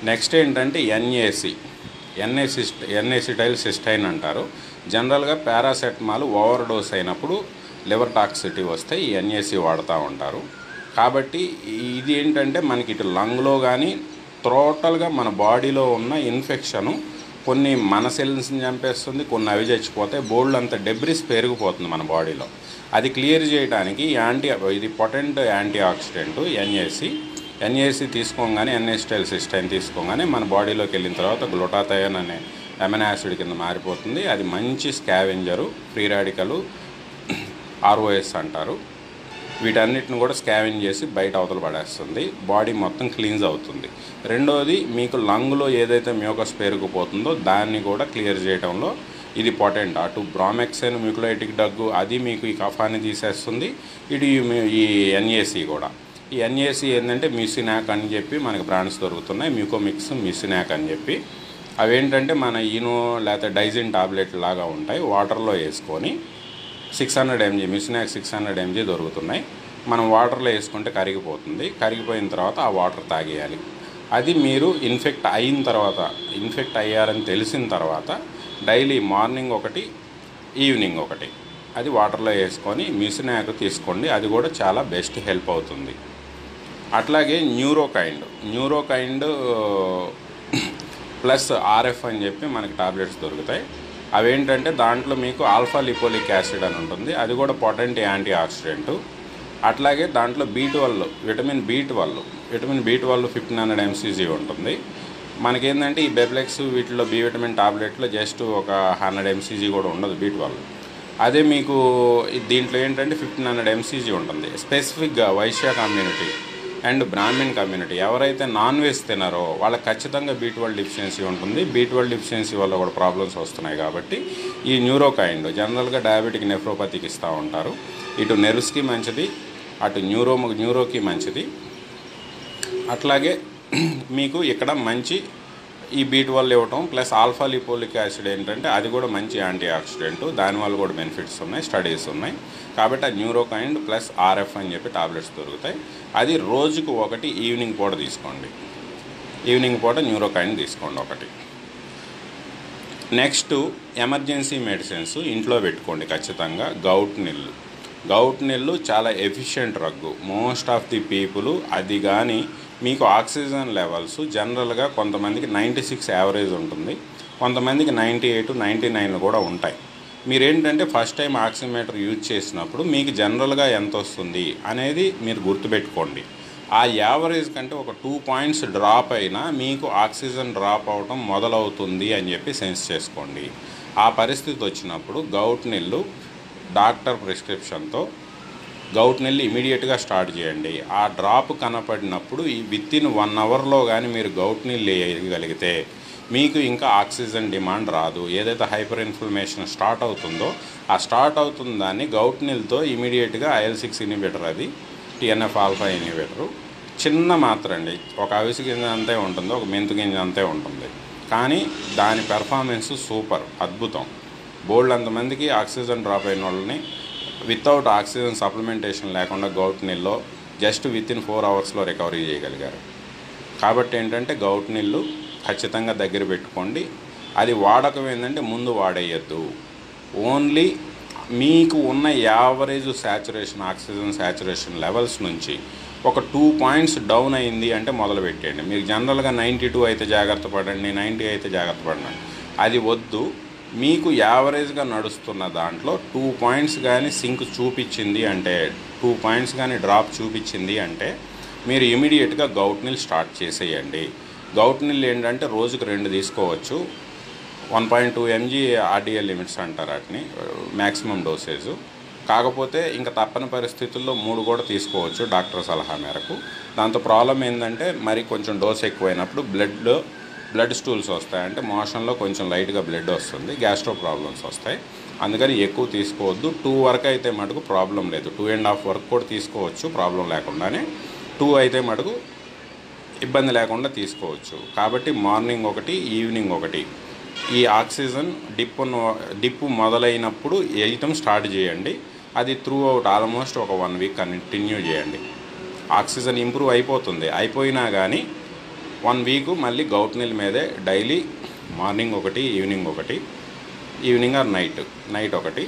next ఏంటంటే NAC NAC ఎన్ఏసిటైల్ cysteine అంటారు జనరల్గా పారాసెటమాల్ ఓవర్ డోస్ అయినప్పుడు లివర్ టాక్సిటీ వస్తే ఈ ఎన్ఏసి వాడుతూ ఉంటారు కాబట్టి ఇది ఏంటంటే మనకి ఇటు లంగ్లో కానీ టోటల్గా మన బాడీలో ఉన్న ఇన్ఫెక్షను కొన్ని మన సెల్స్ని చంపేస్తుంది కొన్ని అవి చచ్చిపోతాయి బోల్డ్ అంత డెబ్రిస్ పెరిగిపోతుంది మన బాడీలో అది క్లియర్ చేయడానికి యాంటీ ఇది potent anti oxidant NAC NAC తీసుకోగానే ఎన్ఏస్టైల్ సిస్టైన్ తీసుకోగానే మన బాడీలోకి వెళ్ళిన తర్వాత గ్లూటాథయోన్ అనే అమినో యాసిడ్ కింద మారిపోతుంది అది మంచి స్కావెంజరు ఫ్రీ రాడికలు ఆర్ఓఎస్ అంటారు వీటన్నిటిని కూడా స్కావెన్ చేసి బయట అవతల పడేస్తుంది బాడీ మొత్తం క్లీన్స్ అవుతుంది రెండోది మీకు లంగ్లో ఏదైతే మ్యూకస్ పేరుకుపోతుందో దాన్ని కూడా క్లియర్ చేయడంలో ఇది పొటెంట్ అటు బ్రామెక్సైన్ మ్యూకులైటిక్ డగ్గు అది మీకు ఈ కఫాన్ని తీసేస్తుంది ఇటు ఈ మ్యూ- ఈ ఎన్ఏసి కూడా ఈ ఎన్ఏసి ఏంటంటే మ్యూసినాక్ అని చెప్పి మనకి బ్రాండ్స్ దొరుకుతున్నాయి మ్యూకోమిక్స్ మ్యూసినాక్ అని చెప్పి అవేంటంటే మన ఈనో లేకపోతే డైజిన్ టాబ్లెట్ లాగా ఉంటాయి వాటర్లో వేసుకొని సిక్స్ హండ్రెడ్ ఎంజీ మిస్నాక్ సిక్స్ హండ్రెడ్ ఎంజీ దొరుకుతున్నాయి మనం వాటర్లో వేసుకుంటే కరిగిపోతుంది కరిగిపోయిన తర్వాత ఆ వాటర్ తాగేయాలి అది మీరు ఇన్ఫెక్ట్ అయిన తర్వాత ఇన్ఫెక్ట్ అయ్యారని తెలిసిన తర్వాత డైలీ మార్నింగ్ ఒకటి ఈవినింగ్ ఒకటి అది వాటర్లో వేసుకొని మిస్నాక్ తీసుకోండి అది కూడా చాలా బెస్ట్ హెల్ప్ అవుతుంది అట్లాగే న్యూరోకైండ్ న్యూరోకైండ్ ప్లస్ ఆర్ఎఫ్ అని చెప్పి మనకి టాబ్లెట్స్ దొరుకుతాయి అవేంటంటే దాంట్లో మీకు ఆల్ఫా లిపోలిక్ యాసిడ్ అని ఉంటుంది అది కూడా పొటెంట్ యాంటీ ఆక్సిడెంట్ అట్లాగే దాంట్లో B twelve vitamin B twelve vitamin B twelve fifteen hundred mcg ఉంటుంది మనకేంటంటే ఈ బెబ్లెక్స్ వీటిలో బి విటమిన్ టాబ్లెట్లో జస్ట్ ఒక హండ్రెడ్ ఎంసీజీ కూడా ఉండదు బీ ట్వెల్వ్ అదే మీకు ఈ- దీంట్లో ఏంటంటే ఫిఫ్టీన్ హండ్రెడ్ ఎంసీజీ ఉంటుంది స్పెసిఫిక్గా Vaishya community and Brahmin community ఎవరైతే నాన్ వెజ్ తినారో వాళ్ళకి ఖచ్చితంగా బీ ట్వెల్వ్ డిఫిషియన్సీ ఉంటుంది బీ ట్వెల్వ్ డిఫిషియన్సీ వల్ల కూడా ప్రాబ్లమ్స్ వస్తున్నాయి కాబట్టి ఈ న్యూరోకైండ్ జనరల్గా డయాబెటిక్ నెఫ్రోపతికి ఇస్తూ ఉంటారు ఇటు నెర్వ్స్కి మంచిది అటు న్యూరో న్యూరోకి మంచిది అట్లాగే మీకు ఇక్కడ మంచి ఈ బీట్ వల్ల ఇవ్వటం ప్లస్ ఆల్ఫా లిపోలిక్ యాసిడ్ ఏంటంటే అది కూడా మంచి యాంటీ ఆక్సిడెంట్ దానివల్ల కూడా బెనిఫిట్స్ ఉన్నాయి స్టడీస్ ఉన్నాయి కాబట్టి ఆ న్యూరోకైండ్ ప్లస్ ఆర్ఎఫ్ అని చెప్పి టాబ్లెట్స్ దొరుకుతాయి అది రోజుకు ఒకటి ఈవినింగ్ పూట తీసుకోండి ఈవినింగ్ పూట న్యూరోకైండ్ తీసుకోండి ఒకటి నెక్స్ట్ ఎమర్జెన్సీ మెడిసిన్స్ ఇంట్లో పెట్టుకోండి ఖచ్చితంగా గౌట్ నీళ్ళు గౌట్ నీళ్ళు చాలా ఎఫిషియెంట్ రగ్గు మోస్ట్ ఆఫ్ ది పీపుల్ అది కానీ మీకు ఆక్సిజన్ లెవెల్స్ జనరల్గా కొంతమందికి నైంటీ సిక్స్ యావరేజ్ ఉంటుంది కొంతమందికి నైంటీ ఎయిట్ నైంటీ నైన్ కూడా ఉంటాయి మీరేంటంటే ఫస్ట్ టైం ఆక్సిమీటర్ యూజ్ చేసినప్పుడు మీకు జనరల్గా ఎంత వస్తుంది అనేది మీరు గుర్తుపెట్టుకోండి ఆ యావరేజ్ కంటే ఒక టూ పాయింట్స్ డ్రాప్ అయినా మీకు ఆక్సిజన్ డ్రాప్ అవడం మొదలవుతుంది అని చెప్పి సెన్స్ చేసుకోండి ఆ పరిస్థితి వచ్చినప్పుడు గౌట్ నీళ్ళు డాక్టర్ ప్రిస్క్రిప్షన్తో గౌట్ నీళ్ళు ఇమీడియట్గా స్టార్ట్ చేయండి ఆ డ్రాప్ కనపడినప్పుడు ఈ విత్ ఇన్ వన్ అవర్లో కానీ మీరు గౌట్ నీళ్ళు వేయగలిగితే మీకు ఇంకా ఆక్సిజన్ డిమాండ్ రాదు ఏదైతే హైపర్ ఇన్ఫ్లమేషన్ స్టార్ట్ అవుతుందో ఆ స్టార్ట్ అవుతున్న దాన్ని గౌట్ నీళ్ళతో ఇమీడియట్గా ఐఎల్ సిక్స్ ఇనిబిటర్ అది టిఎన్ఎఫ్ ఆల్ఫా ఇనిబిటరు చిన్న మాత్ర అండి ఒక అవిసి గింజ అంతే ఉంటుంది ఒక మెంతు గింజ అంతే ఉంటుంది కానీ దాని పెర్ఫార్మెన్స్ సూపర్ అద్భుతం బోల్డ్ అంతమందికి ఆక్సిజన్ డ్రాప్ అయిన వాళ్ళని వితౌట్ ఆక్సిజన్ సప్లిమెంటేషన్ లేకుండా గౌట్ నీళ్ళు జస్ట్ విత్ ఇన్ ఫోర్ అవర్స్లో రికవరీ చేయగలిగారు కాబట్టి ఏంటంటే గౌట్ నీళ్ళు ఖచ్చితంగా దగ్గర పెట్టుకోండి అది వాడకం ఏంటంటే ముందు వాడేయద్దు ఓన్లీ మీకు ఉన్న average saturation oxygen saturation levels నుంచి ఒక టూ పాయింట్స్ డౌన్ అయింది అంటే మొదలు పెట్టండి మీరు జనరల్గా నైంటీ టూ అయితే జాగ్రత్త పడండి నైంటీ అయితే జాగ్రత్త పడండి అది వద్దు మీకు యావరేజ్గా నడుస్తున్న దాంట్లో టూ పాయింట్స్ కానీ సింక్ చూపించింది అంటే టూ పాయింట్స్ కానీ డ్రాప్ చూపించింది అంటే మీరు ఇమీడియట్గా గౌట్ నీళ్ళు స్టార్ట్ చేసేయండి గౌట్ నీళ్ళు ఏంటంటే రోజుకు రెండు తీసుకోవచ్చు one point two mg RDL limits అంటారు వాటిని మ్యాక్సిమం డోసేజ్ కాకపోతే ఇంకా తప్పని పరిస్థితుల్లో మూడు కూడా తీసుకోవచ్చు డాక్టర్ సలహా మేరకు దాంతో ప్రాబ్లం ఏంటంటే మరి కొంచెం డోస్ ఎక్కువైనప్పుడు బ్లడ్లో బ్లడ్ స్టూల్స్ వస్తాయి అంటే మోషన్లో కొంచెం లైట్గా బ్లడ్ వస్తుంది గ్యాస్ట్రో ప్రాబ్లమ్స్ వస్తాయి అందుకని ఎక్కువ తీసుకోవద్దు టూ వరకు అయితే మటుకు ప్రాబ్లం లేదు టూ అండ్ హాఫ్ వరకు కూడా తీసుకోవచ్చు ప్రాబ్లం లేకుండానే టూ అయితే మటుకు ఇబ్బంది లేకుండా తీసుకోవచ్చు కాబట్టి మార్నింగ్ ఒకటి ఈవినింగ్ ఒకటి ఈ ఆక్సిజన్ డిప్ డిప్ మొదలైనప్పుడు వేయటం స్టార్ట్ చేయండి అది త్రూ అవుట్ ఆల్మోస్ట్ ఒక వన్ వీక్ కంటిన్యూ చేయండి ఆక్సిజన్ ఇంప్రూవ్ అయిపోతుంది అయిపోయినా కానీ వన్ వీక్ మళ్ళీ గౌట్ నీళ్ళ మీదే డైలీ మార్నింగ్ ఒకటి ఈవినింగ్ ఒకటి ఈవినింగ్ ఆర్ నైట్ నైట్ ఒకటి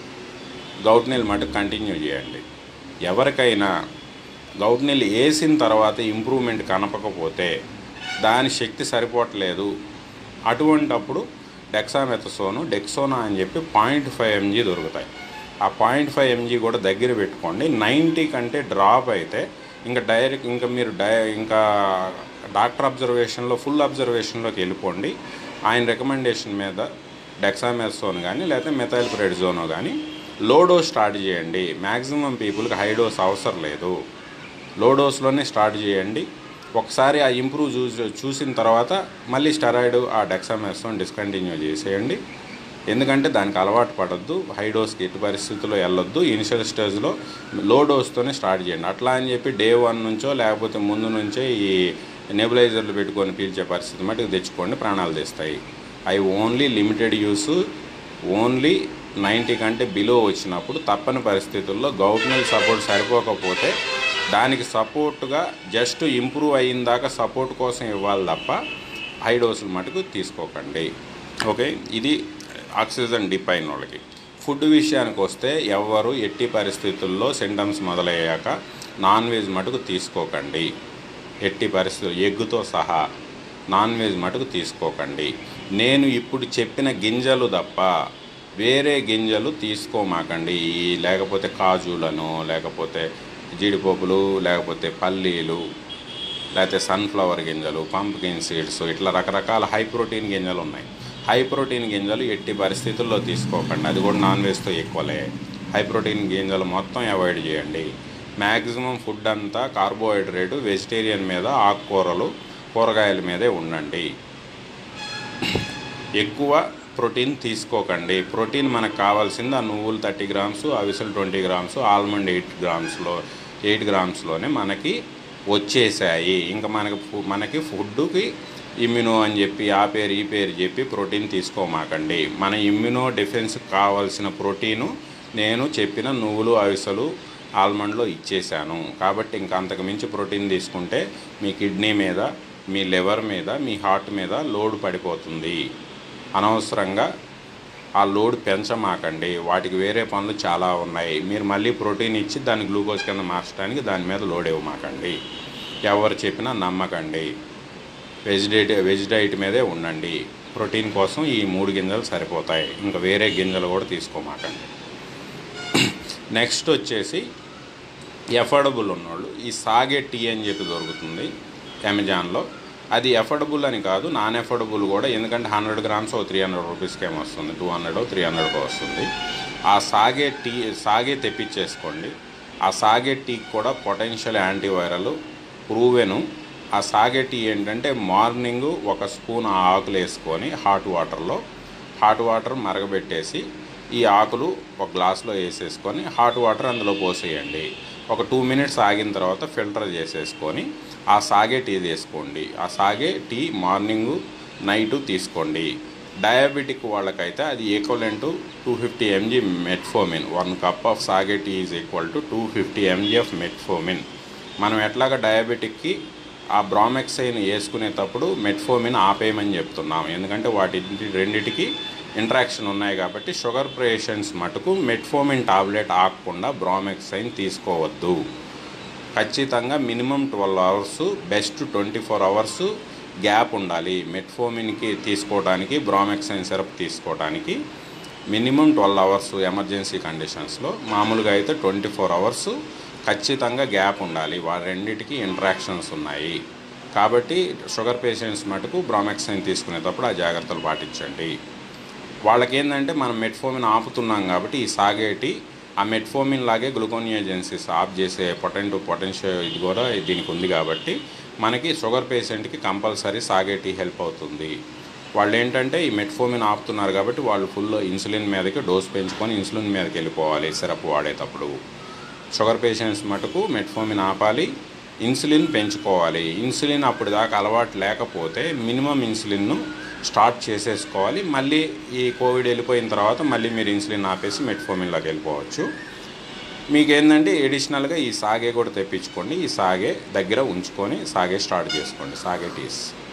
గౌట్ నీళ్ళు మటుకు కంటిన్యూ చేయండి ఎవరికైనా గౌట్ నీళ్ళు వేసిన తర్వాత ఇంప్రూవ్మెంట్ కనపకపోతే దాని శక్తి సరిపోవట్లేదు అటువంటప్పుడు డెక్సామెథసోను డెక్సోనా అని చెప్పి పాయింట్ ఫైవ్ ఎంజీ దొరుకుతాయి ఆ పాయింట్ ఫైవ్ ఎంజీ కూడా దగ్గర పెట్టుకోండి నైంటీ కంటే డ్రాప్ అయితే ఇంకా డైరెక్ట్ ఇంకా మీరు డై ఇంకా డాక్టర్ అబ్జర్వేషన్లో ఫుల్ అబ్జర్వేషన్లోకి వెళ్ళిపోండి ఆయన రికమెండేషన్ మీద డెక్సామెథసోన్ కానీ లేకపోతే మెథైల్ ప్రెడ్జోనో కానీ లో డోస్ స్టార్ట్ చేయండి మ్యాక్సిమం పీపుల్కి హై డోస్ అవసరం లేదు లో డోస్లోనే స్టార్ట్ చేయండి ఒకసారి ఆ ఇంప్రూవ్ చూసి చూసిన తర్వాత మళ్ళీ స్టెరాయిడ్ ఆ డెక్సామెథసోన్ డిస్కంటిన్యూ చేసేయండి ఎందుకంటే దానికి అలవాటు పడద్దు హై డోస్కి ఎట్టి పరిస్థితుల్లో వెళ్ళొద్దు ఇనిషియల్ స్టేజ్లో లో డోస్తోనే స్టార్ట్ చేయండి అట్లా అని చెప్పి డే వన్ నుంచో లేకపోతే ముందు నుంచే ఈ నెబులైజర్లు పెట్టుకొని పీల్చే పరిస్థితి మటుకు తెచ్చుకోండి ప్రాణాలు తెస్తాయి అవి only limited use only ninety కంటే బిలో వచ్చినప్పుడు తప్పని పరిస్థితుల్లో గవర్నమెంట్ సపోర్ట్ సరిపోకపోతే దానికి సపోర్ట్గా జస్ట్ ఇంప్రూవ్ అయిన దాకా సపోర్ట్ కోసం ఇవ్వాలి తప్ప హై డోసులు మటుకు తీసుకోకండి ఓకే ఇది ఆక్సిజన్ డిప్ అయిన వాళ్ళకి ఫుడ్ విషయానికి వస్తే ఎవరు ఎట్టి పరిస్థితుల్లో సింటమ్స్ మొదలయ్యాక నాన్ వెజ్ మటుకు తీసుకోకండి ఎట్టి పరిస్థితులు ఎగ్గుతో సహా నాన్ వెజ్ మటుకు తీసుకోకండి నేను ఇప్పుడు చెప్పిన గింజలు తప్ప వేరే గింజలు తీసుకోమాకండి ఈ లేకపోతే కాజులను లేకపోతే జీడిపప్పులు లేకపోతే పల్లీలు లేకపోతే సన్ఫ్లవర్ గింజలు పంప్కిన్ సీడ్స్ ఇట్లా రకరకాల హై ప్రోటీన్ గింజలు ఉన్నాయి హై ప్రోటీన్ గింజలు ఎట్టి పరిస్థితుల్లో తీసుకోకండి అది కూడా నాన్ వెజ్తో ఎక్కువలే హై ప్రోటీన్ గింజలు మొత్తం అవాయిడ్ చేయండి మ్యాక్సిమం ఫుడ్ అంతా కార్బోహైడ్రేట్ వెజిటేరియన్ మీద ఆకుకూరలు కూరగాయల మీదే ఉండండి ఎక్కువ ప్రోటీన్ తీసుకోకండి ప్రోటీన్ మనకు కావాల్సింది ఆ నువ్వులు థర్టీ గ్రామ్స్ అవిసెలు ట్వంటీ గ్రామ్స్ ఆల్మండ్ ఎయిట్ గ్రామ్స్లో ఎయిట్ గ్రామ్స్లోనే మనకి వచ్చేసాయి ఇంకా మనకి ఫు- మనకి ఫుడ్కి ఇమ్యూనో అని చెప్పి ఆ పేరు ఈ పేరు చెప్పి ప్రోటీన్ తీసుకోమాకండి మన ఇమ్యూనో డిఫెన్స్ కావాల్సిన ప్రోటీను నేను చెప్పిన నువ్వులు అవిసెలు ఆల్మండ్లో ఇచ్చేసాను కాబట్టి ఇంకా అంతకు మించి ప్రోటీన్ తీసుకుంటే మీ కిడ్నీ మీద మీ లివర్ మీద మీ హార్ట్ మీద లోడ్ పడిపోతుంది అనవసరంగా ఆ లోడ్ పెంచమాకండి వాటికి వేరే పనులు చాలా ఉన్నాయి మీరు మళ్ళీ ప్రోటీన్ ఇచ్చి దాన్ని గ్లూకోజ్ కింద మార్చడానికి దాని మీద లోడ్ ఇవ్వమాకండి ఎవరు చెప్పినా నమ్మకండి వెజ్ డైట్ వెజ్ డైట్ మీదే ఉండండి ప్రోటీన్ కోసం ఈ మూడు గింజలు సరిపోతాయి ఇంకా వేరే గింజలు కూడా తీసుకోమాకండి నెక్స్ట్ వచ్చేసి ఎఫర్డబుల్ ఉన్నోళ్ళు ఈ సాగే టీ అని చెప్పి దొరుకుతుంది అమెజాన్లో అది ఎఫర్డబుల్ అని కాదు నాన్ ఎఫర్డబుల్ కూడా ఎందుకంటే హండ్రెడ్ గ్రామ్స్ ఓ త్రీ హండ్రెడ్ రూపీస్కి ఏమో వస్తుంది టూ హండ్రెడ్ త్రీ హండ్రెడ్కి వస్తుంది ఆ సాగే టీ సాగే తెప్పించేసుకోండి ఆ సాగే టీకి కూడా పొటెన్షియల్ యాంటీవైరల్ ప్రూవెను ఆ సాగే టీ ఏంటంటే మార్నింగ్ ఒక స్పూన్ ఆ ఆకులు వేసుకొని హాట్ వాటర్లో హాట్ వాటర్ మరగబెట్టేసి ఈ ఆకులు ఒక గ్లాస్లో వేసేసుకొని హాట్ వాటర్ అందులో పోసేయండి ఒక టూ మినిట్స్ ఆగిన తర్వాత ఫిల్టర్ చేసేసుకొని ఆ సాగే టీ తీసుకోండి ఆ సాగే టీ మార్నింగ్ నైట్ తీసుకోండి డయాబెటిక్ వాళ్ళకైతే అది equivalent to two fifty mg metformin one cup of sage tea is equal to two fifty mg of metformin మనం ఎట్లాగ డయాబెటిక్కి ఆ బ్రామెక్సైన్ వేసుకునేటప్పుడు మెట్ఫోమిన్ ఆపేయమని చెప్తున్నాం ఎందుకంటే వాటి రెండిటికి ఇంట్రాక్షన్ ఉన్నాయి కాబట్టి షుగర్ పేషెంట్స్ మటుకు మెట్ఫోమిన్ టాబ్లెట్ ఆపకుండా బ్రామెక్సైన్ తీసుకోవద్దు ఖచ్చితంగా minimum twelve hours best twenty four hours gap ఉండాలి మెట్ఫోమిన్కి తీసుకోవడానికి బ్రామెక్సైన్ సిరప్ తీసుకోవడానికి మినిమం ట్వెల్వ్ అవర్స్ ఎమర్జెన్సీ కండిషన్స్లో మామూలుగా అయితే ట్వంటీ ఫోర్ అవర్స్ ఖచ్చితంగా గ్యాప్ ఉండాలి వారి రెండింటికి ఇంట్రాక్షన్స్ ఉన్నాయి కాబట్టి షుగర్ పేషెంట్స్ మటుకు బ్రామెక్సైన్ తీసుకునేటప్పుడు ఆ జాగ్రత్తలు పాటించండి వాళ్ళకి ఏంటంటే మనం మెట్ఫోమిన్ ఆపుతున్నాం కాబట్టి ఈ సాగేటి ఆ మెట్ఫోమిన్ లాగే గ్లూకోనియోజెన్సిస్ ఆఫ్ చేసే పొటెంట్ పొటెన్షియల్ ఇది కూడా దీనికి ఉంది కాబట్టి మనకి షుగర్ పేషెంట్కి కంపల్సరీ సాగేటి హెల్ప్ అవుతుంది వాళ్ళు ఏంటంటే ఈ మెట్ఫోమిన్ ఆపుతున్నారు కాబట్టి వాళ్ళు ఫుల్ ఇన్సులిన్ మీదకి డోస్ పెంచుకొని ఇన్సులిన్ మీదకి వెళ్ళిపోవాలి సిరప్ వాడేటప్పుడు షుగర్ పేషెంట్స్ మటుకు మెట్ఫోమిన్ ఆపాలి ఇన్సులిన్ పెంచుకోవాలి ఇన్సులిన్ అప్పుడు దాకా అలవాటు లేకపోతే మినిమం ఇన్సులిన్ను స్టార్ట్ చేసేసుకోవాలి మళ్ళీ ఈ కోవిడ్ వెళ్ళిపోయిన తర్వాత మళ్ళీ మీరు ఇన్సులిన్ ఆపేసి మెట్ఫోమిన్లోకి వెళ్ళిపోవచ్చు మీకు ఏంటంటే ఎడిషనల్గా ఈ సాగే కూడా తెప్పించుకోండి ఈ సాగే దగ్గర ఉంచుకొని సాగే స్టార్ట్ చేసుకోండి సాగే టీస్